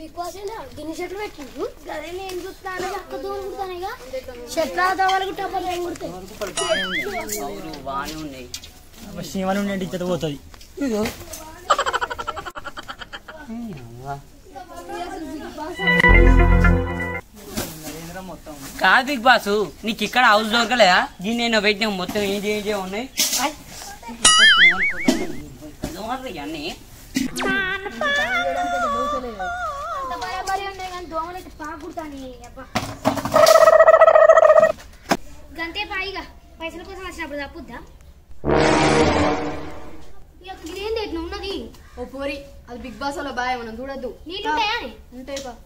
Big boss గిన్నె చెట్లు పెట్టిండు గదే నేను చూస్తాను అక్క దూరం కుడతాను ఇక చెట్ల దవాలు గుట్టపల్లి ఏం కుడతాయి అవును బాగానే ఉన్నాయి శివన్ ఉండే ఇచ్చట పోతుంది కాదు బిగ్ బాస్ నీకు ఇక్కడ హౌస్ దొరకలేదా దీన్ని నేను పెట్టిన మొత్తం ఏం చేయ ఉన్నాయి అన్నీ అంత బరాబరి ఉన్నాయి కానీ దోమలు అయితే బాగా కుడతాను అబ్బా గంతే పాయిగా పైసల కోసం వచ్చినప్పుడు తప్పుద్దా ఈ యొక్క గిరేం తెట్టిన ఉన్నది ఓ పోరి అది బిగ్ బాస్ అలా బాయ్ మనం చూడద్దు నీళ్ళు ఉంటాయా అని? ఉంటాయి బా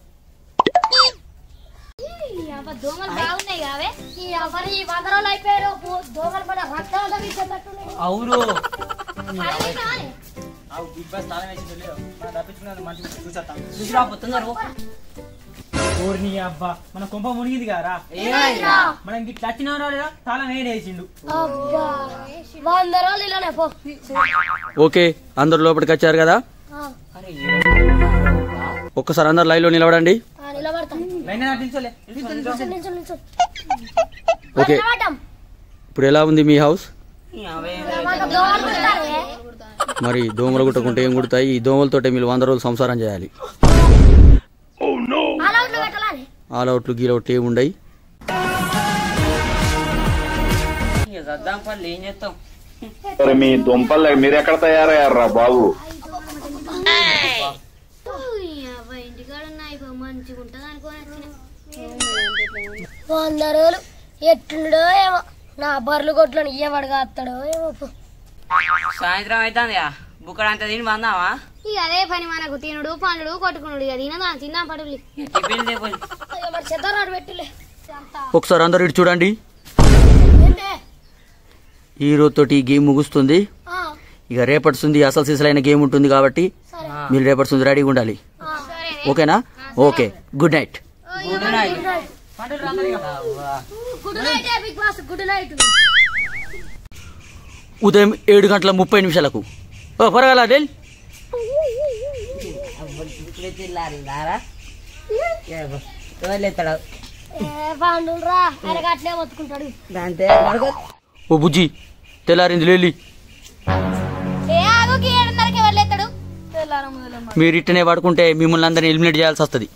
ఈ అబ్బా దోమలు బాగున్నాయి కావే ఈ అబ్బాయి ఈ వంద రోజులు అయిపోయారు పో- దోమలు పడ రక్తాలు ఇచ్చేటట్టున్నాయి అవురు అడిగినావా? బిగ్ బాస్ తాళం వేసి తప్పించుకున్నది మంచి చూసేస్తాం చూసిరా తొందర ఊరిని అబ్బా మన కొంప మునిగింది కదరా ఏమైందిరా? మనం ఇట్లా వచ్చిన లేదా తాళం వేడేసిండు అబ్బా వంద రోజులు ఇలానే పో ఓకే అందరు లోపలికి వచ్చారు కదా ఆ, ఒక్కసారి అందరు లైన్లో నిలబడండి ఆ, నిలబడతాం లైన్ నిల్చోలే నిల్చో, నిల్చో, నిల్చో. ఓకే నిలబడతాం. ఇప్పుడు ఎలా ఉంది మీ హౌస్ మనకు దోమలు కుడతారే. మరి దోమలు కుట్టకుంటే ఏం కుడతాయి ఈ దోమలతోటే మీరు వంద రోజులు సంసారం చేయాలి అలా ఉండు పెట్టాలని ఆల్ అవుట్లు గీలౌట్లు ఏమి ఉండయి సద్దాం పనులు ఏం చేస్తాం మరి మీ దుంపలు మీరు ఎక్కడ తయారయ్యారా బాబు ఇంటికాడ ఉన్నాయి మంచిగా ఉంటుంది అనుకోని వంద రోజులు ఎట్లుండో ఏమో నా బర్రెలు కొట్లను ఇయ్యబడిగా అత్తాడో ఏమో పో. సాయంత్రం అవుతుంది బుక్కడ అంత తిని వందామా ఇక అదే పని మనకు తినుడు పండుడు కొట్టుకునుడు ఇక తినదా తిన్నా పడులు టిఫిన్ లేకపోయి మరి చెద్దరాడు పెట్టులే ఒకసారి అందరు ఇటు చూడండి ఈ రోజుతోటి ఈ గేమ్ ముగుస్తుంది ఇక రేపటి సుంది అసలు సిసలైన గేమ్ ఉంటుంది కాబట్టి మీరు రేపటి సుంది రెడీగా ఉండాలి ఓకేనా okay good night good night good night Bigg Boss good night ఉదయం ఏడు గంటల ముప్పై నిమిషాలకు ఓ పరవాలా డెల్ పండురా ఆయన అట్లే మొత్తుకుంటాడు ఓ బుజ్జి తెల్లారింది లేలి ఏ ఆగుకి ఏడున్నరకి వెళ్ళేస్తాడు మీరు ఇట్టనే పడుకుంటే మిమ్మల్ని అందరినీ ఎలిమినేట్ చేయాల్సి వస్తుంది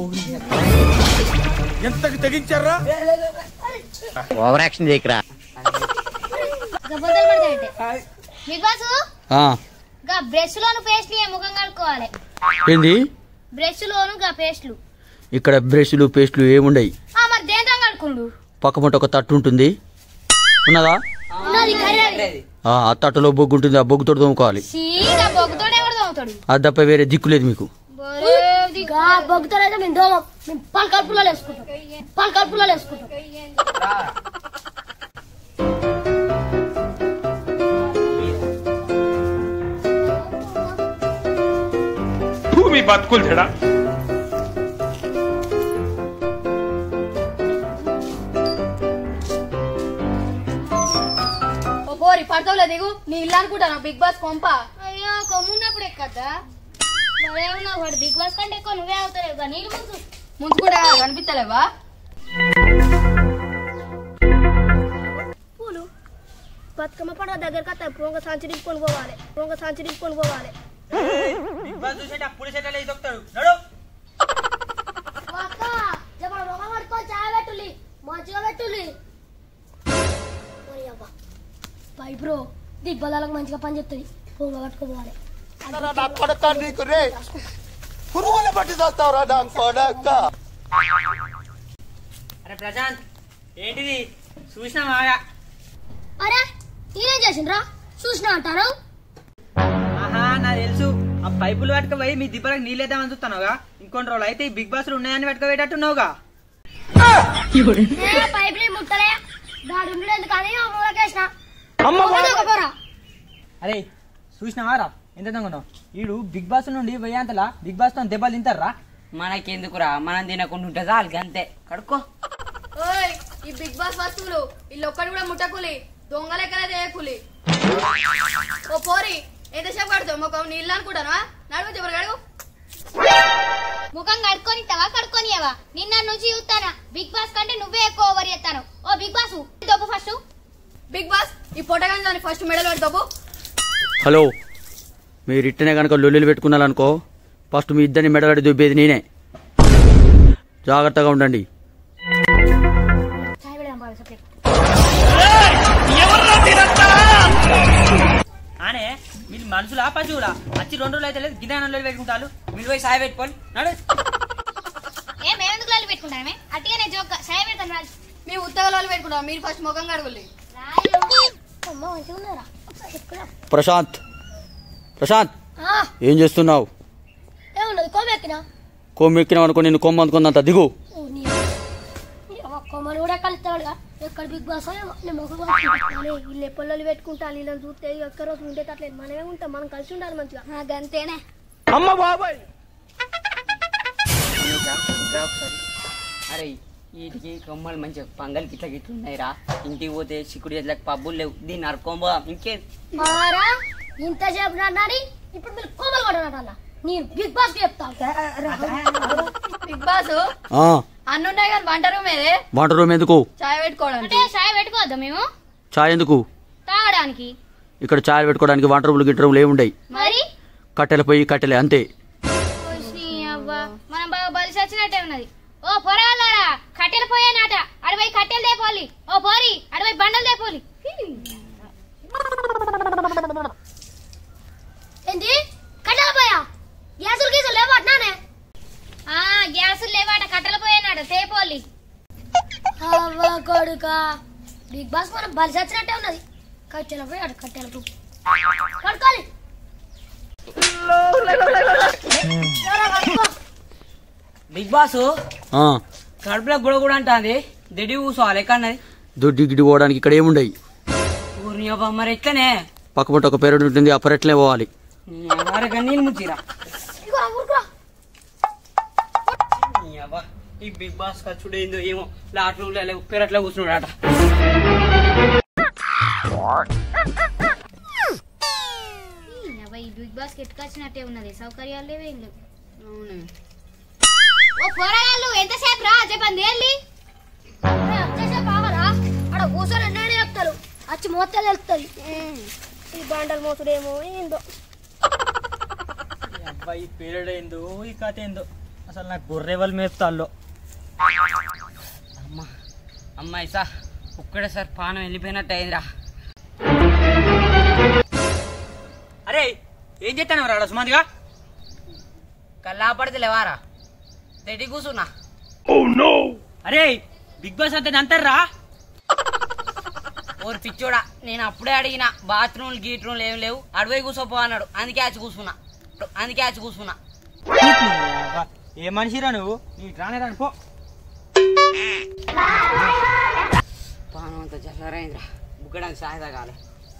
గబ్బలు పడతాయంటే బిగ్ బాస్ గా బ్రష్ లోను పేస్ట్లు ఏ ముఖం కడుక్కోవాలి ఏంది బ్రష్ లోను గా పేస్ట్లు ఇక్కడ బ్రష్లు పేస్ట్లు ఏముండయి ఆ మరి దేంతో కడుకుండు పక్క పొంట ఒక తట్టు ఉంటుంది ఉన్నదా ఉన్నది కర్రీ ఆ ఆ తట్టులో బొగ్గు ఉంటుంది ఆ బొగ్గుతో తోముకోవాలి సీగా బొగ్గుతోనే ఎవడు తోముతాడు అది తప్ప వేరే దిక్కు లేదు మీకు బొగ్గుతోనైతే మేము దోమం మేము పాల కడుపులో వేసుకుంటాం పాల కడుపులో వేసుకుంటాం భూమి బతుకులు తేడా ఓ పోరి పడతావులే దిగు నీ ఇల్లు అనుకుంటాను బిగ్ బాస్ కొంప అయ్యో కొమ్మున్నప్పుడు ఎక్కద్దా మరేమన్నా వాడు బిగ్ బాస్ కంటే ఎక్కువ నువ్వే అవుతావు నీళ్ళు ముందు ముంచుకుంటే కనిపిస్తలేవా పూలు బతుకమ్మ పండుగ దగ్గరకు వస్తాయి పొంగ సంచి తీసుకొని పోవాలి పొంగ సంచి తీసుకొని పోవాలి పులి చెట్ల దొక్కుతాడు నడు చాయ్ పెట్టులి మంచిగా పెట్టులి బై బ్రో దిబ్బలకు మంచిగా పని చెప్తుంది పొంగ కట్టుకోవాలి అరే ప్రశాంత్ ఏంటిది చూసినావా అరే నేనేం చేసిండ్రా చూసినా అంటారు ఆహా నాకు తెలుసు ఆ పైపులు పట్టుకుపోయి మీ దిబ్బలకు నీళ్ళేద్దామని చూస్తున్నావుగా ఇంకొన్ని రోజులు అయితే ఈ బిగ్ బాస్ ఉన్నాయని పట్టుకుపోయేటట్టున్నావుగా పైపులు ముట్టలే దాడు ఉండలేదు కానీ ఆ మూలకేసిన పోరా అరే చూసినావారా ఎంత దొంగన్నావు వీడు బిగ్ బాస్ నుండి పోయేంతలా బిగ్ బాస్ తో దెబ్బలు తింటారా మనకెందుకురా మనం తినకుండా ఉంటే చాలు అంతే కడుక్కో ఓయ్ ఈ బిగ్ బాస్ వస్తువులు వీళ్ళు ఒక్కటి కూడా ముట్టకులి దొంగ లెక్కనే చేయకులి ఓ పోరి ఎంతసేపు కడుతావు ముఖం నీ ఇల్లు అనుకుంటానా నడుగు చివరి అడుగు ముఖం చేస్తున్నావా నిన్న నుంచి చూస్తానా బిగ్ బాస్ కంటే నువ్వే ఎక్కువ ఓవర్ చేస్తాను ఓ బిగ్ బాస్ దొబ్బు ఫస్ట్ బిగ్ బాస్ ఈ పొట్టగాని దాన్ని ఫస్ట్ మెడల్ పెడతావు హలో మీరు ఇట్టనే కనుక లొల్లులు పెట్టుకున్నారనుకో ఫస్ట్ మీ ఇద్దరిని మెడగడి దుబ్బేది నేనే జాగ్రత్తగా ఉండండి చాయ్ పెడదాం బాగా సెపరేట్ ఆనే వీళ్ళు మనుషులా పశువులా వచ్చి రెండు రోజులు అయితే లేదు గిన్నె పెట్టుకుంటారు మీరు పోయి సాయ పెట్టుకొని నడు ఏ మేమెందుకు లాలి పెట్టుకుంటామే అట్టిగానే జోక్ చాయ్ పెడతాను రాజు మీ ఉత్తగలాలు పెట్టుకుంటాం మీరు ఫస్ట్ ముఖం కడుగులి అమ్మ మంచిగా ఉన్నారా ప్రశాంత్ ప్రశాంత్ ఏం చేస్తున్నావు ఏమున్నది కోమెక్కినా కొమ్ము ఎక్కినావు అనుకో నిన్ను కొమ్ము అనుకున్నంత దిగు కొమ్మలు కూడా కలుస్తాడుగా ఎక్కడ బిగ్ బాస్ నేను మొక్క వీళ్ళు పొల్లలు పెట్టుకుంటా వీళ్ళని చూస్తే ఒక్క రోజు ఉండేటట్లేదు మనమే ఉంటాం మనం కలిసి ఉండాలి మంచిగా గంతేనే అరే వీటికి కొమ్మలు మంచిగా పంగల్ గిట్ల గిట్ల ఉన్నాయిరా ఇంటికి పోతే చిక్కుడు ఎట్లా పబ్బులు లేవు దీన్ని అరుకోబో ఇంకే మారా ఇంతసేపు నాడి ఇప్పుడు మీరు కోమలు కొట్టనట నేను బిగ్ బాస్ కి చెప్తా బిగ్ బాస్ ఆ, అన్నున్నాయి కానీ వంట రూమ్ ఏదే వంట రూమ్ ఎందుకు చాయ్ పెట్టుకోవడానికి అంటే చాయ్ పెట్టుకోవద్దా మేము చాయ్ ఎందుకు తాగడానికి ఇక్కడ చాయ్ పెట్టుకోవడానికి వంట రూములు గిట్ట రూములు ఏముండయి మరి కట్టెల పొయ్యి కట్టెలే అంతే ఓసి అవ్వా మనం బాగా బలిసి వచ్చినట్టే ఉన్నది ఓ పొరగాలారా కట్టెలు పోయానట అడవై కట్టెలు దేపోలి ఓ పోరి అడవై బండలు దేపోలి ఏంటి కట్టెలు పోయా గ్యాసులు గీసులు లేవట్నానే ఆ గ్యాసులు లేవాట కట్టెలు పోయానట తేపోలి అవ్వ కొడుక బిగ్ బాస్ మనం బలిసి వచ్చినట్టే ఉన్నది కట్టెలు పోయాడు కట్టెలకు కడుకోవాలి బిగ్ బాస్ ఆ, కడుపులో గుడ కూడా అంటుంది దిడి కూసోవాలి ఎక్కడన్నది దొడ్డి గిడ్డి పోవడానికి ఇక్కడ ఏముండయి ఊరిని అవ్వ మరి ఎట్లనే పక్కపొంట ఒక పెరడు ఉంటుంది ఆ పెరట్లే పోవాలి నీ అవ్వ నీళ్ళు ముంచిరా ఇగో ఊరుకో నీ అవ్వ ఈ బిగ్ బాస్ ఖర్చుడు ఏందో ఏమో లాట్ రూమ్ లో పెరట్లో కూర్చున్నాడట ఈ బిగ్ బాస్ ఎట్టుకొచ్చినట్టే ఉన్నది సౌకర్యాలు లేవే ఏం లేవు ఓ పోరగాళ్ళు ఎంతసేపు రా చెప్పండి ఏంది ఎంతసేపు ఆవరా అక్కడ కూర్చొని ఎన్నడే చెప్తారు వచ్చి మోస్తే తెలుస్తుంది ఈ బండలు మోసుడేమో ఏందో అబ్బాయి పీరియడ్ ఏందో ఈ కథ ఏందో అసలు నాకు గొర్రె వాళ్ళు మేపుతాల్లో అమ్మ అమ్మాయి సా ఒక్కడేసారి పానం వెళ్ళిపోయినట్టు అయిందిరా అరే ఏం చేస్తాను రాడు సుమాదిగా కల్లా పడితే లేవారా తెడి కూసున్నా అరే బిగ్ బాస్ అంతా అంటారా ఓరు పిచ్చోడా నేను అప్పుడే అడిగిన బాత్రూమ్లు గీట్రూమ్లు ఏం లేవు అడవై కూసోపో అన్నాడు అందుకే ఆచి కూసున్నా అందుకే ఆచి కూసున్నా ఏ మనిషిరా నువ్వు నీ రానే రాని పో పానం అంతా చల్లరైందిరా బుక్కడానికి సహాయత కాలే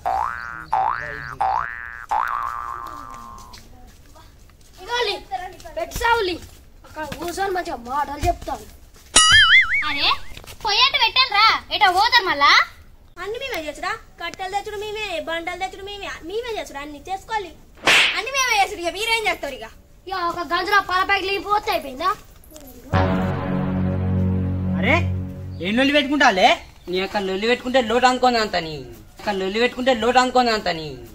ఇగోలి పెట్టావులి అక్కడ కూర్చొని మంచిగా మాటలు చెప్తాను అరే పొయ్యేట పెట్టాలరా ఎటో పోతారు మళ్ళా అన్ని మేమే చేసుడా కట్టెలు తెచ్చుడు మేమే బండలు తెచ్చుడు మేమే మేమే చేసుడు అన్ని చేసుకోవాలి అన్ని మేమే చేసుడు ఇక మీరేం చేస్తారు ఇక ఇక ఒక గంజలో పాల ప్యాకెట్ పోతే అయిపోయిందా అరే ఏం నొల్లి పెట్టుకుంటాలే నీ యొక్క లొల్లి పెట్టుకుంటే లోటు అనుకోని అంత నీ యొక్క లొల్లి పెట్టుకుంటే లోటు అనుకోని అంత నీ